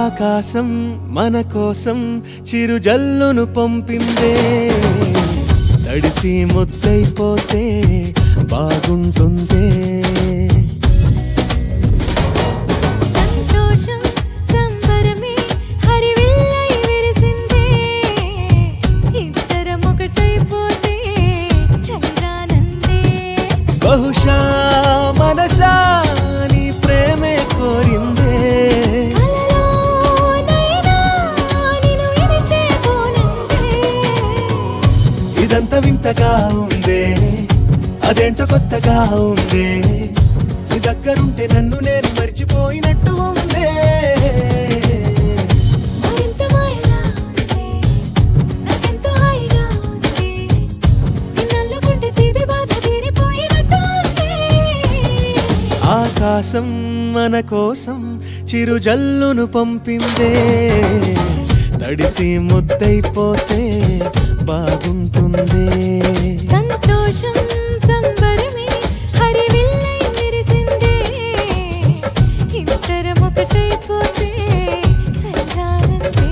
ఆకాశం మన కోసం చిరుజల్లును పంపిందే తడిసి ముద్దైపోతే బాగుంటుందే సంతోషం సంబరమే హరివిల్లై విరిసిందే ఇద్దరం ఒకటైపోతే చలిరానందే బహుశా మనసా నీ ప్రేమే కోరిందే కలలోనైనా నిన్ను విడిచేపోనందే ఇదంతా వింతగా ఉందే అదేంటో కొత్తగా ఉందే నీ దగ్గరుంటే నన్ను నేను మర్చిపోయినట్టు ఉందే మరింత మాయలా ఉంది నాకెంతో హాయిగా ఉంది నిన్నల్లుకుంటే తీపి బాధ తీరిపోయినట్టు ఉంది ఆకాశం మన కోసం చిరుజల్లును పంపిందే తడిసి ముద్దైపోతే బాగుంటుందే సంతోషం సంబరమే హరివిల్లై విరిసిందే ఇద్దరం ఒకటైపోతే చల్లారందే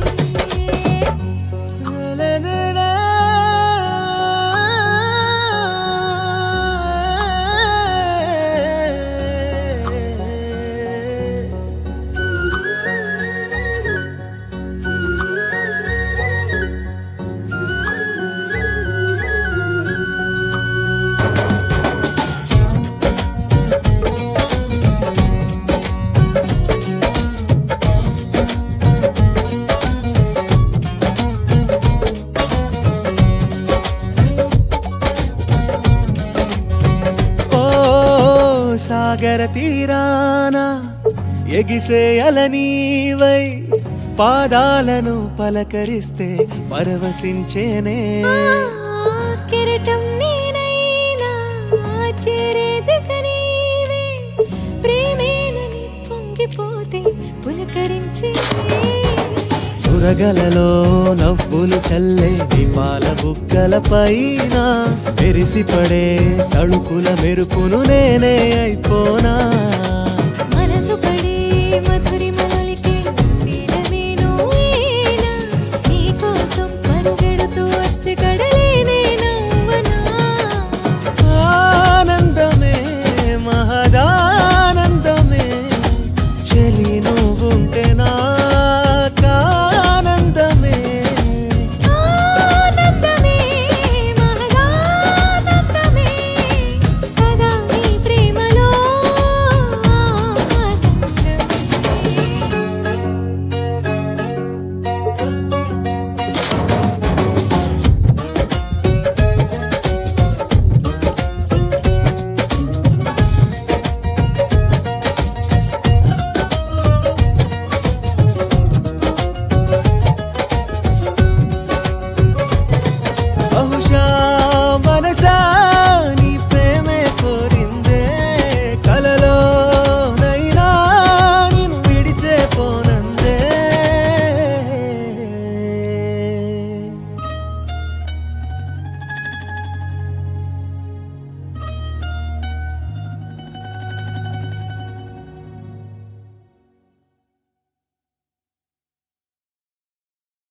ఓ సాగర తీరాన ఎగిసే అలనీవై పాదాలను పలకరిస్తే పరవశించేనే ఆ కెరటం నేనైనా చేరే దిశ నీవే ప్రేమేనని పొంగిపోతే పులకరించే ఉరగలలో నవ్వులు చల్లే దీపాల బుగ్గల పైన మెరిసిపడే తళుకుల మెరుపును నేనే అయిపోనా మనసు పడే